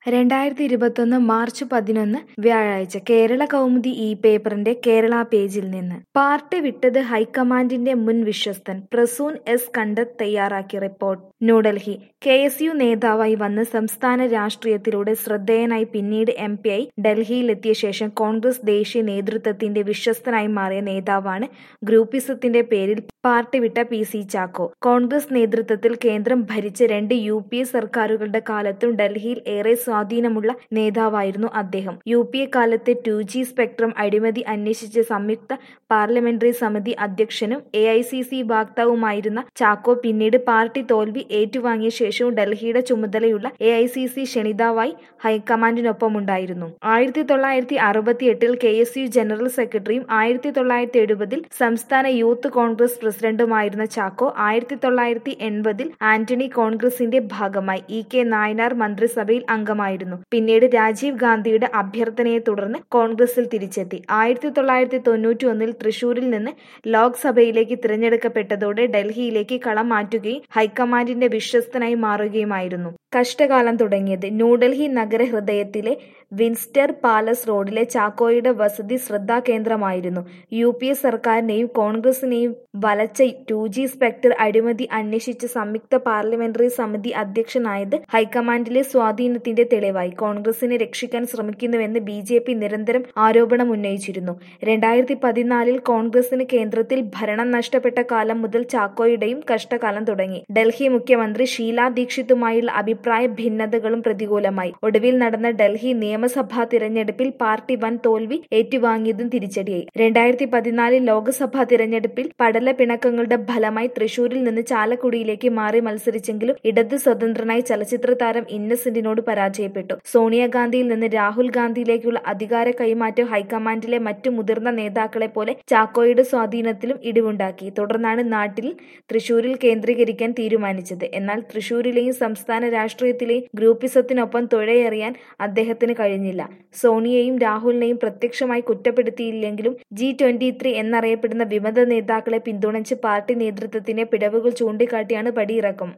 രണ്ടായിരത്തി ഇരുപത്തൊന്ന് മാർച്ച് പതിനൊന്ന് വ്യാഴാഴ്ച കേരള കൗമുദി ഈ പേപ്പറിന്റെ കേരള പേജിൽ നിന്ന് പാർട്ടി വിട്ടത് ഹൈക്കമാൻഡിന്റെ മുൻ വിശ്വസ്തൻ പ്രസൂൻ എസ് കണ്ടത് തയ്യാറാക്കിയ report New Delhi K S U നേതാവായി വന്ന് സംസ്ഥാന രാഷ്ട്രീയത്തിലൂടെ ശ്രദ്ധേയനായി പിന്നീട് എം പി ആയി ഡൽഹിയിലെത്തിയ ശേഷം കോൺഗ്രസ് ദേശീയ നേതൃത്വത്തിന്റെ വിശ്വസ്തനായി മാറിയ നേതാവാണ് ഗ്രൂപ്പിസത്തിന്റെ പേരിൽ പാർട്ടി വിട്ട പി സി ചാക്കോ കോൺഗ്രസ് നേതൃത്വത്തിൽ കേന്ദ്രം ഭരിച്ച രണ്ട് യു പി എ സർക്കാരുകളുടെ കാലത്തും ഡൽഹിയിൽ ഏറെ സ്വാധീനമുള്ള നേതാവായിരുന്നു അദ്ദേഹം യു പി എ കാലത്തെ ടു ജി സ്പെക്ട്രം അഴിമതി അന്വേഷിച്ച സംയുക്ത പാർലമെന്ററി സമിതി അധ്യക്ഷനും എ ഐ സി സി വാക്താവുമായിരുന്ന ചാക്കോ പിന്നീട് പാർട്ടി തോൽവി ഏറ്റുവാങ്ങിയ ശേഷവും ഡൽഹിയുടെ ചുമതലയുള്ള എ ഐ സി സി ക്ഷണിതാവായി ഹൈക്കമാൻഡിനൊപ്പമുണ്ടായിരുന്നു ആയിരത്തി തൊള്ളായിരത്തി അറുപത്തി എട്ടിൽ കെ എസ് യു ജനറൽ സെക്രട്ടറിയും ആയിരത്തി തൊള്ളായിരത്തി എഴുപതിൽ സംസ്ഥാന യൂത്ത് കോൺഗ്രസ് പ്രസിഡന്റുമായിരുന്ന ചാക്കോ ആയിരത്തി തൊള്ളായിരത്തി എൺപതിൽ ആന്റണി കോൺഗ്രസിന്റെ ഭാഗമായി ഇ കെ നായനാർ മന്ത്രിസഭയിൽ അംഗമായിരുന്നു പിന്നീട് രാജീവ് ഗാന്ധിയുടെ അഭ്യർത്ഥനയെ തുടർന്ന് കോൺഗ്രസിൽ തിരിച്ചെത്തി ആയിരത്തി തൊള്ളായിരത്തി തൊണ്ണൂറ്റി ഒന്നിൽ തൃശൂരിൽ നിന്ന് ലോക്സഭയിലേക്ക് തിരഞ്ഞെടുക്കപ്പെട്ടതോടെ ഡൽഹിയിലേക്ക് കളം മാറ്റുകയും ഹൈക്കമാൻഡിന്റെ വിശ്വസ്തനായി മാറുകയുമായിരുന്നു കഷ്ടകാലം തുടങ്ങിയത് ന്യൂഡൽഹി നഗരഹൃദയത്തിലെ വിൻസ്റ്റർ പാലസ് റോഡിലെ ചാക്കോയുടെ വസതി ശ്രദ്ധാകേന്ദ്രമായിരുന്നു യു പി എ സർക്കാരിനെയും കോൺഗ്രസിനെയും വലച്ച ടു ജി സ്പെക്ടർ അഴിമതി അന്വേഷിച്ച സംയുക്ത പാർലമെന്ററി സമിതി അധ്യക്ഷനായത് ഹൈക്കമാൻഡിലെ സ്വാധീനത്തിന്റെ തെളിവായി കോൺഗ്രസിനെ രക്ഷിക്കാൻ ശ്രമിക്കുന്നുവെന്ന് ബി ജെ പി നിരന്തരം ആരോപണം ഉന്നയിച്ചിരുന്നു രണ്ടായിരത്തി പതിനാലിൽ കോൺഗ്രസിന് കേന്ദ്രത്തിൽ ഭരണം നഷ്ടപ്പെട്ട കാലം മുതൽ ചാക്കോയുടെയും കഷ്ടകാലം തുടങ്ങി ഡൽഹി മുഖ്യമന്ത്രി ഷീല ദീക്ഷിത്തുമായുള്ള അഭിപ്രായ ഭിന്നതകളും പ്രതികൂലമായി ഒടുവിൽ നടന്ന ഡൽഹി നിയമസഭാ തിരഞ്ഞെടുപ്പിൽ പാർട്ടി വൻ തോൽവി ഏറ്റുവാങ്ങിയതും തിരിച്ചടിയായി രണ്ടായിരത്തി പതിനാലിൽ ലോക്സഭാ തിരഞ്ഞെടുപ്പിൽ പടല പിണക്കങ്ങളുടെ ഫലമായി തൃശൂരിൽ നിന്ന് ചാലക്കുടിയിലേക്ക് മാറി മത്സരിച്ചെങ്കിലും ഇടത് സ്വതന്ത്രനായി ചലച്ചിത്ര താരം ഇന്നസെന്റിനോട് പരാജയപ്പെട്ടു സോണിയാഗാന്ധിയിൽ നിന്ന് രാഹുൽ ഗാന്ധിയിലേക്കുള്ള അധികാര കൈമാറ്റം ഹൈക്കമാൻഡിലെ മറ്റു മുതിർന്ന നേതാക്കളെ പോലെ ചാക്കോയുടെ സ്വാധീനത്തിലും ഇടിവുണ്ടാക്കി തുടർന്നാണ് നാട്ടിൽ തൃശൂരിൽ കേന്ദ്രീകരിക്കാൻ തീരുമാനിച്ചത് എന്നാൽ തൃശൂരിലെയും സംസ്ഥാന രാഷ്ട്രീയത്തിലെയും ഗ്രൂപ്പിസത്തിനൊപ്പം തുഴയെറിയാൻ അദ്ദേഹത്തിന് കഴിഞ്ഞില്ല സോണിയയും രാഹുലിനെയും പ്രത്യക്ഷമായി കുറ്റപ്പെടുത്തിയില്ലെങ്കിലും ജി ട്വന്റി ത്രീ എന്നറിയപ്പെടുന്ന വിമത നേതാക്കളെ പിന്തുണച്ച് പാർട്ടി നേതൃത്വത്തിന്റെ പിഴവുകൾ ചൂണ്ടിക്കാട്ടിയാണ് പടിയിറക്കം